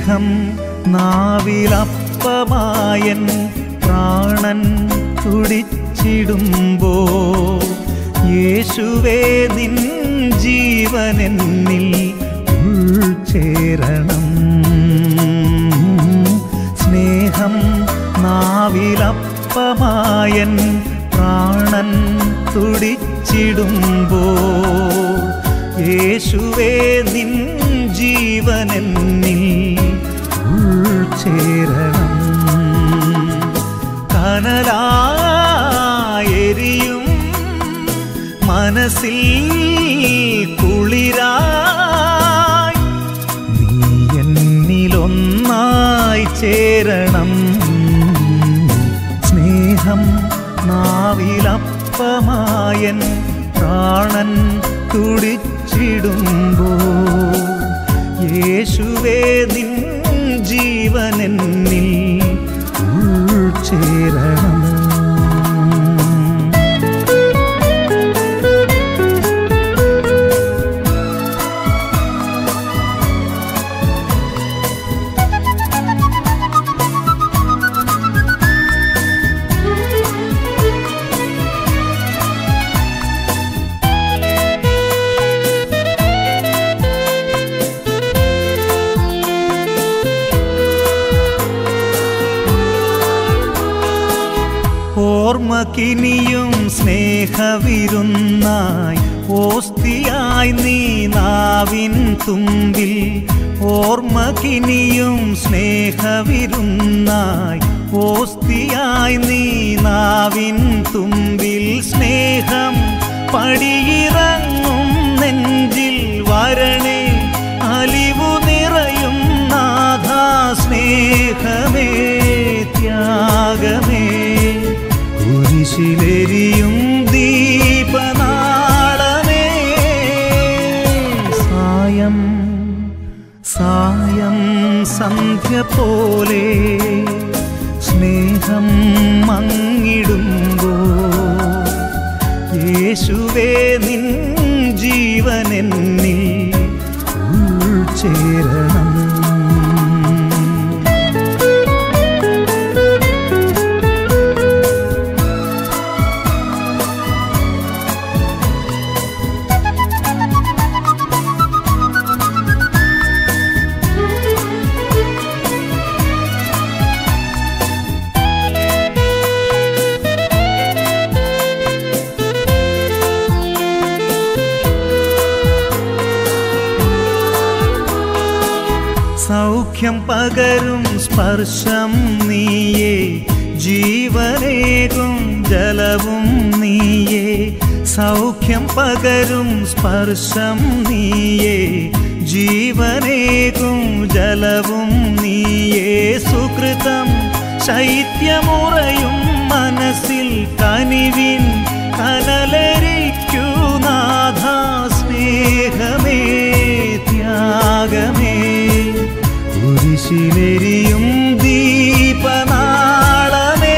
സ്നേഹം നാവിലപ്പമായൻ പ്രാണൻ തുടിച്ചിടുമ്പോ യേശുവേ നിൻ ജീവനെന്നിൽ ഉൾച്ചേരണം സ്നേഹം നാവിലപ്പമായൻ പ്രാണൻ തുടിച്ചിടുമ്പോ യേശുവേ നിൻ ജീവനെന്നിൽ ഉൾച്ചേരണം കനലായെരിയും മനസ്സിൽ കുളിരായി നീ എന്നിലൊന്നായി ചേരണം സ്നേഹം നാവിലപ്പമായൻ പ്രാണൻ തുടിച്ചിടുമ്പോ യേശുവേ നിൻ ജീവനെന്നിൽ ഉൾച്ചേരണം ഓർമ്മക്കിനിയും സ്നേഹവിരുന്നായി ഓസ്തിയായി നീ നാവിൻ തുമ്പിൽ ഓർമ്മക്കിനിയും സ്നേഹവിരുന്നായി ഓസ്തിയായി നീ നാവിൻ തുമ്പിൽ സ്നേഹം പടിയിറങ്ങും നെഞ്ചിൽ വരണേ അലിവു നിറയും നാഥാ സ്നേഹമേ ത്യാഗമേ കുരിശിലെരിയും ദീപനാളമേ സായം സായം സന്ധ്യ പോലെ സ്നേഹം മങ്ങിടുമ്പോ യേശുവേ നിൻ ജീവനെന്നിൽ ഉൾച്ചേരണം സൗഖ്യം പകരും സ്പർശം നീയേ ജീവനേകും ജലവും നീയേ സൗഖ്യം പകരും സ്പർശം നീയേ ജീവനേകും ജലവും നീയേ സുകൃതം ശൈത്യമുറയും മനസ്സിൽ കനിവിൻ കനലരിക്കൂ നാഥ സ്നേഹമേ ത്യാഗമേ കുരിശിലെരിയും ദീപനാളമേ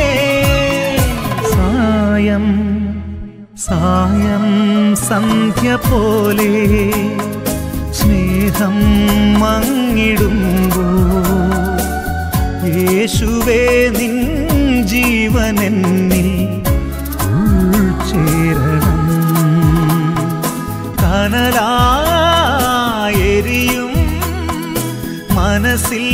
സായം സായം സന്ധ്യ പോലെ സ്നേഹം മങ്ങിടുമ്പോ യേശുവേ നിൻ ജീവനെന്നിൽ ഉൾച്ചേരണം കനലായെരിയും മനസ്സിൽ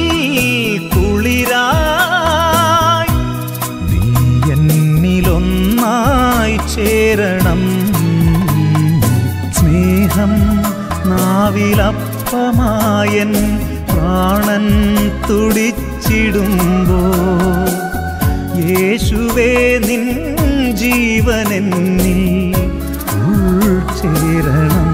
കുളിരായി നീ എന്നിലൊന്നായി ചേരണം സ്നേഹം നാവിലപ്പമായൻ പ്രാണൻ തുടിച്ചിടുമ്പോ യേശുവേ നിൻ ജീവനെന്നിൽ ഉൾച്ചേരണം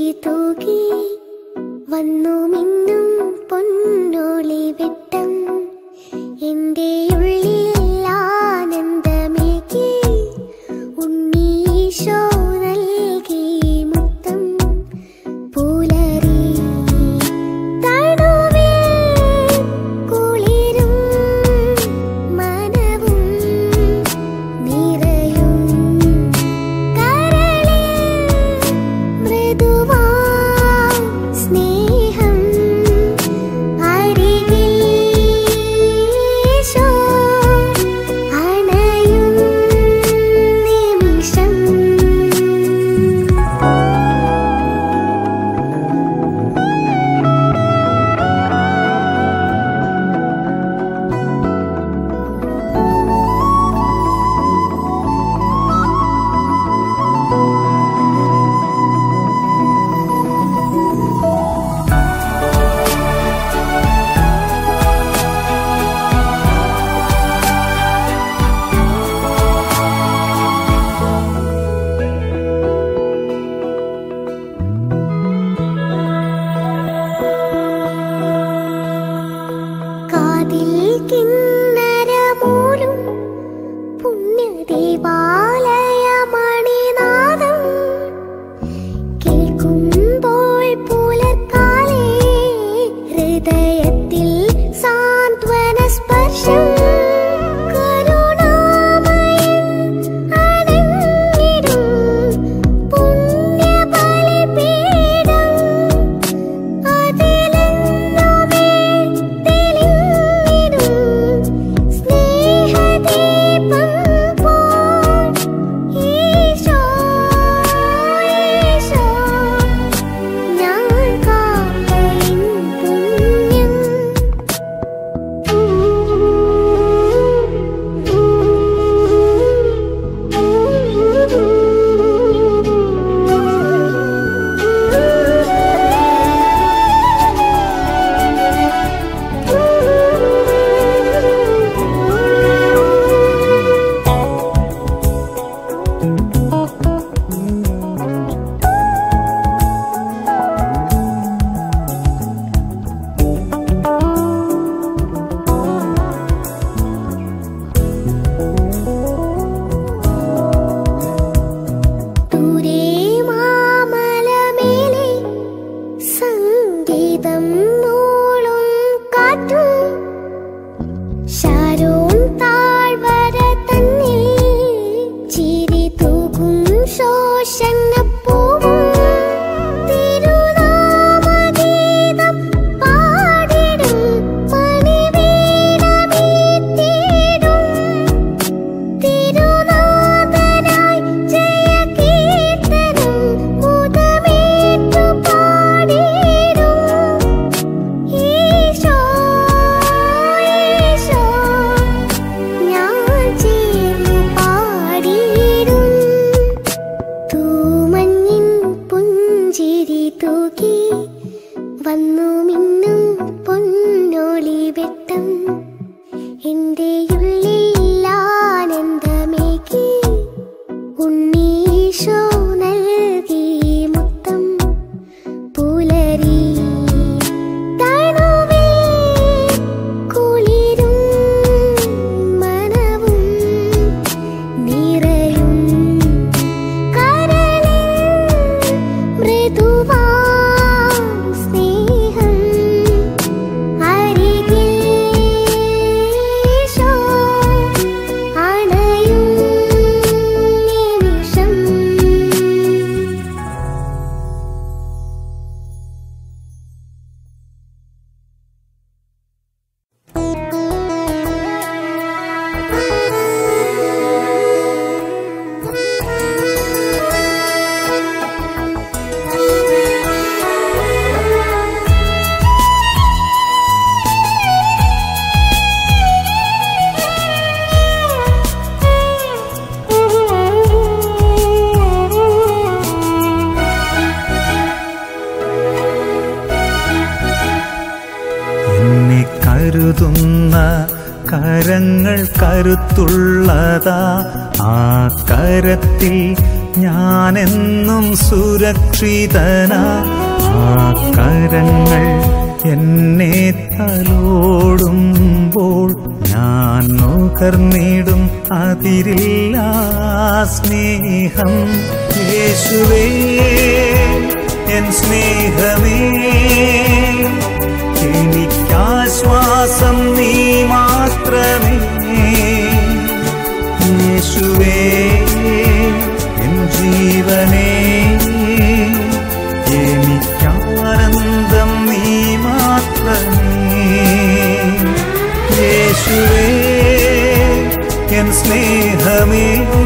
തൂകി വന്നു മിന്നും പൊന്നോളി വെട്ടം എന്റെ ഉള്ളിൽ ആനന്ദമേകി ഉണ്ണീശോ നൽകി മുത്തം പുലരി തണുവിൽ കുളിരും മനവും നിറയും കരളിൽ മൃദുവാ സ്നേഹം അരികിൽ ഈശോ അണയും നിമിഷം കാതിൽ കിന്നരമൂലും പുണ്യദേവാലയ മണിനാദം കേൾക്കുമ്പോൾ പുലർക്കാലേ ഹൃദയത്തിൽ സാന്ത്വന സ്പർശം കരുണാമയൻ അണഞ്ഞിടും പുണ്യബലിപീഠം അതിലെന്നുമേ തെളിഞ്ഞിടും സ്നേഹദീപം പോൽ ഈശോ ഈശോ ഞാൻ കാക്കയിൻ പുണ്യം ദൂരെ മാമലമേലെ സംഗീതം മൂളും കാറ്റും ശാരോൺ താഴ്വര തന്നിൽ ചിരി തൂകും ശോഷണപ്പൂവും തിരുനാമഗീതം പാടിടും മണിവീണമീത്തിടും തിരുനാഥനായി ജയകീർത്തനം മുദമേറ്റു പാടിടും ഈശോ ഈശോ ഞാൻ ചേർന്നു പാടിടും തൂമഞ്ഞിൻ പുഞ്ചിരി തൂകി വന്നു മിന്നും പൊന്നോളി വെട്ടം എന്റെ ഉള്ളിൽ ആനന്ദമേകി ഉണ്ണീശോ നൽകി മുത്തം പുലരി തണുവിൽ കുളിരും മനവും നിറയും കരളിൽ മൃദുവാ സ്നേഹം അരികിൽ ഈശോ അണയും നിമിഷം എന്നെ കരുതുന്ന കരങ്ങൾ കരുത്തുള്ളതാ ആ കരത്തിൽ ഞാനെന്നും സുരക്ഷിതനാ ആ കരങ്ങൾ എന്നെ തലോടുമ്പോൾ ഞാൻ നുകർന്നിടും അതിരില്ല സ്നേഹം യേശുവേ എൻ സ്നേഹമേ എനിക്കാശ്വാസം നീ മാത്രമേ യേശുവേ എൻ ജീവനേ എനിക്കാനന്ദം നീ മാത്രമേ യേശുവേ എൻ സ്നേഹമേ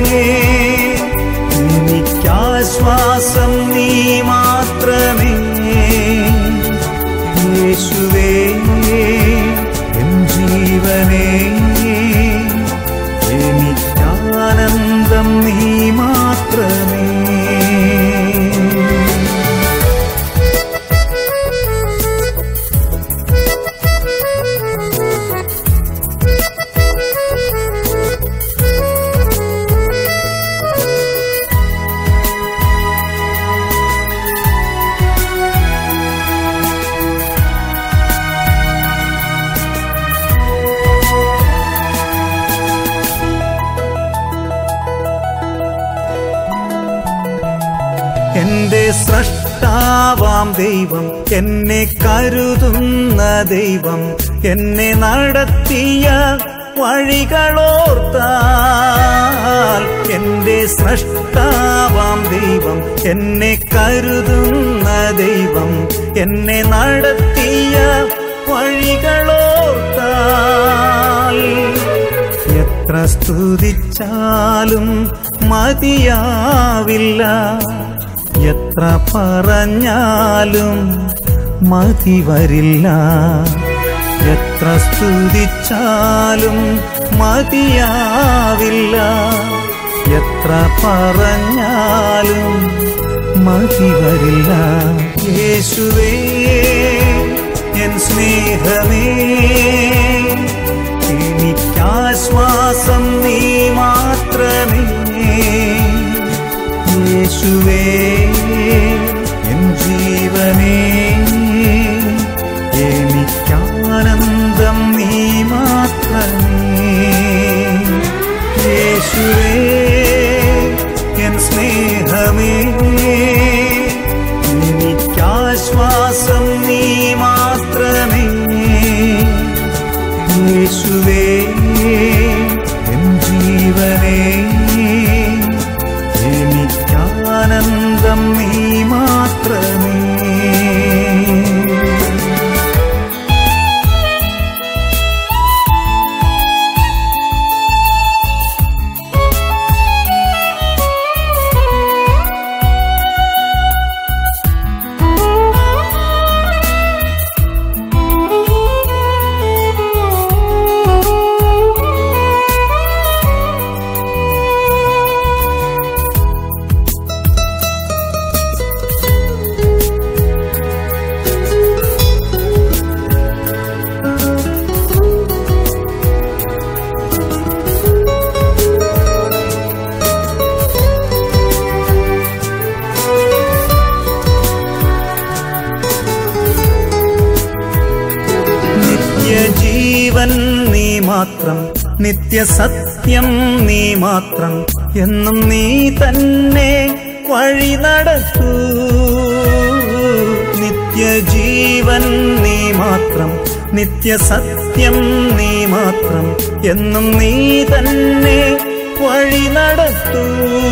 എനിക്കാശ്വാസം നീ മാത്രമേ യേശുവേ എൻ ജീവനേ എനിക്കാനന്ദം നീ മാത്രമേ എന്റെ സ്രഷ്ടാവാം ദൈവം എന്നെ കരുതുന്ന ദൈവം എന്നെ നടത്തിയ വഴികളോർത്താൽ എന്റെ സ്രഷ്ടാവാം ദൈവം എന്നെ കരുതുന്ന ദൈവം എന്നെ നടത്തിയ വഴികളോർത്താൽ എത്ര സ്തുതിച്ചാലും മതിയാവില്ല എത്ര പറഞ്ഞാലും മതി വരില്ല എത്ര സ്തുതിച്ചാലും മതിയാവില്ല എത്ര പറഞ്ഞാലും മതി വരില്ല യേശുവേ എൻ സ്നേഹമേ എനിക്കാശ്വാസം നീ മാത്രമേ യേശുവേ എൻ ജീവനേ എനിക്കാനന്ദം നീ മാത്രമേ യേശുവേ എൻ സ്നേഹമേ എനിക്കാശ്വാസം നീ മാത്രമേ യേശുവേ എൻ ജീവനേ എനിക്കാനന്ദം നീ മാത്രമേ നിത്യജീവൻ നീ മാത്രം നിത്യസത്യം നീ മാത്രം എന്നും നീ തന്നെ വഴി നടത്തൂ നിത്യജീവൻ നീ മാത്രം നിത്യസത്യം നീ മാത്രം എന്നും നീ തന്നെ വഴി നടത്തൂ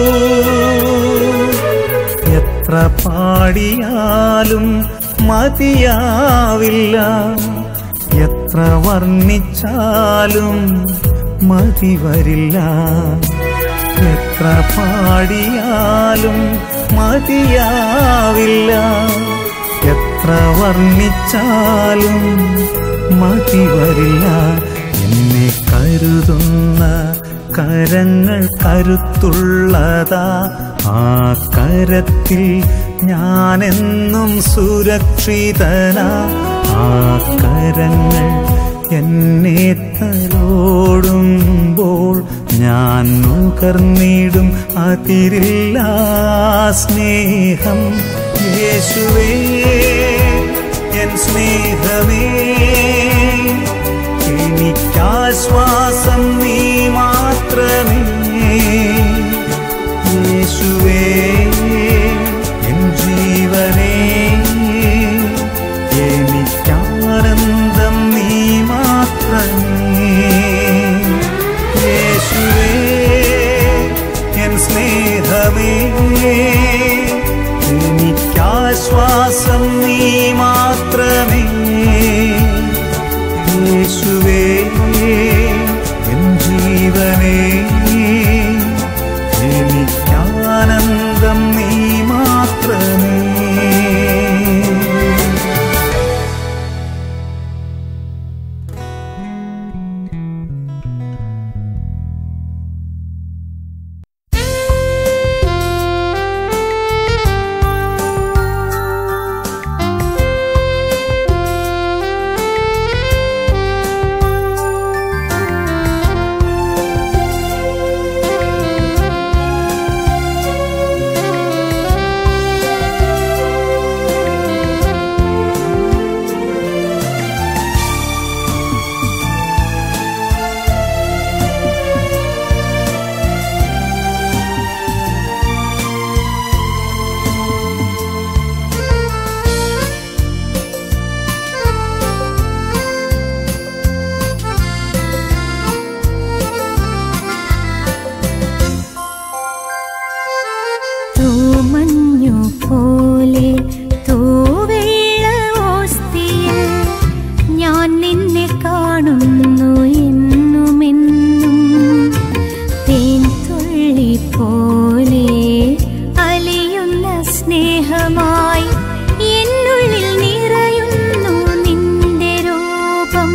എത്ര പാടിയാലും മതിയാവില്ല എത്ര വർണ്ണിച്ചാലും മതി വരില്ല എത്ര പാടിയാലും മതിയാവില്ല എത്ര വർണ്ണിച്ചാലും മതി വരില്ല എന്നെ കരുതുന്ന കരങ്ങൾ കരുത്തുള്ളതാ ആ കരത്തിൽ ഞാനെന്നും സുരക്ഷിതനാ ആ കരങ്ങൾ എന്നെ തലോടുമ്പോൾ ഞാൻ നുകർന്നിടും അതിരില്ല സ്നേഹം യേശുവേ എൻ സ്നേഹമേ എനിക്കാശ്വാസം നീ മാത്രമേ യേശുവേ എൻ ജീവനേ എനിക്കാനന്ദം നീ മാത്രമേ യേശുവേ എൻ സ്നേഹമേ എനിക്കാശ്വാസം നീ മാത്രമേ യേശുവേ എൻ ജീവനേ എനിക്കാനന്ദം നീ മാത്രമേ തൂമഞ്ഞു പോലെ തൂവെള്ള ഓസ്തിയിൽ ഞാൻ നിന്നെ കാണുന്നു എന്നുമെന്നും തേൻ തുള്ളി പോലെ അലിയുന്ന സ്നേഹമായി എന്നുള്ളിൽ നിറയുന്നു നിന്റെ രൂപം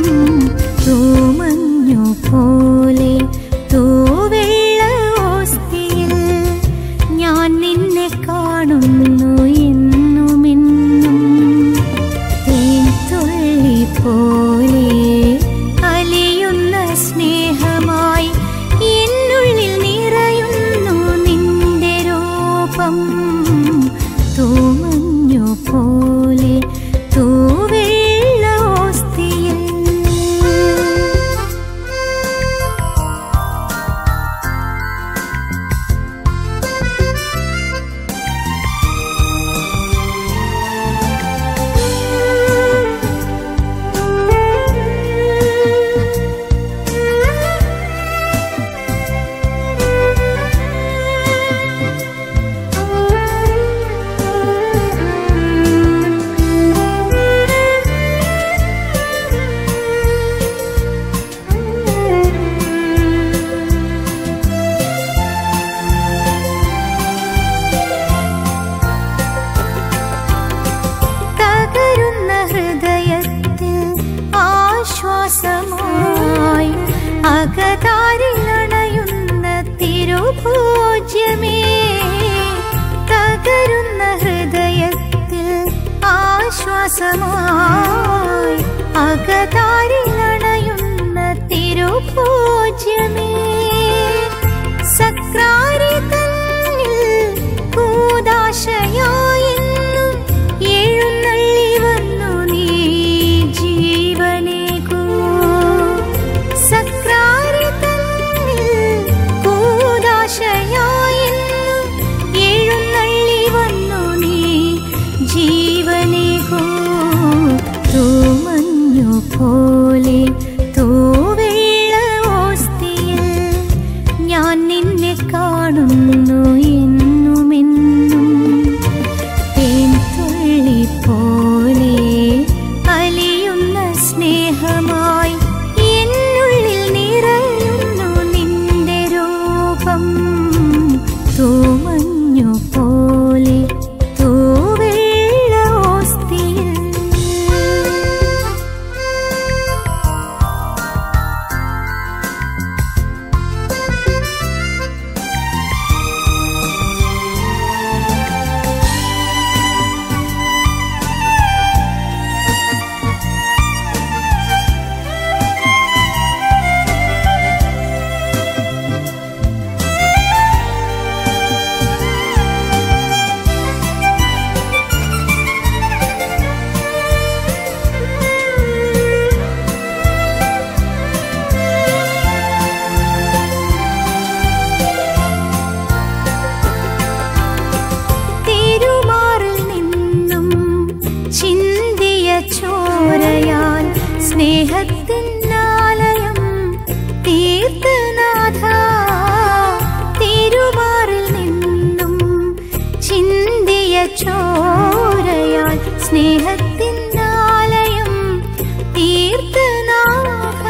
തൂമഞ്ഞു പോലെ തൂവെള്ള ഓസ്തിയിൽ ഞാൻ നിന്നെ കാണുന്നു എന്നുമെന്നും തേൻ തുള്ളി പോലെ അലിയുന്ന സ്നേഹമായി എന്നുള്ളിൽ നിറയുന്നു നിന്റെ രൂപം തൂമഞ്ഞു പോലെ തൂവെള്ള ഓസ്തിയിൽ തകരുന്ന ഹൃദയത്തിൽ ആശ്വാസമായി അകതാരിലണയുന്ന തിരുഭോജ്യമേ തകരുന്ന ഹൃദയത്തിൽ ആശ്വാസമായി അകതാരിലണയുന്ന തിരുഭോജ്യമേ സക്രാരി തന്നിൽ കൂദാശയായെന്നും എഴുന്നള്ളി വന്നു നീ ജീവനേകൂ സക്രാരി തന്നിൽ കൂദാശയായെന്നും എഴുന്നള്ളി വന്നു നീ ജീവനേകൂ തൂമഞ്ഞു പോലെ തൂവെള്ള ഓസ്തിയിൽ ഞാൻ നിന്നെ കാണുന്നു എന്നുമെന്നും സ്നേഹത്തിനാലയം തീർത്ത് നാഥ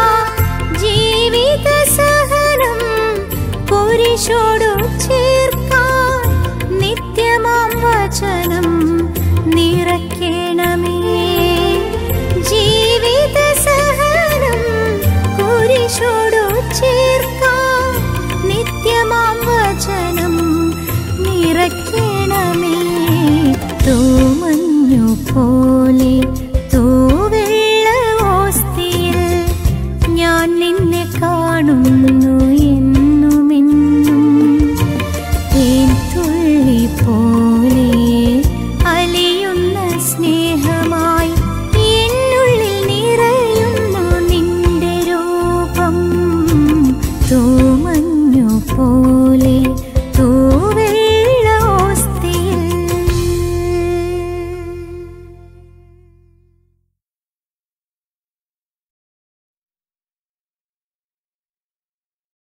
ജീവിത സഹനം കുരിശോടു ചേർക്കാൻ നിത്യമാം വചനം നിറയ്ക്കണമേ ജീവിത സഹനം കുരിശോടു ചേർക്കാൻ നിത്യമാം വചനം നിറയ്ക്കണമേ തൂമഞ്ഞു പോലെ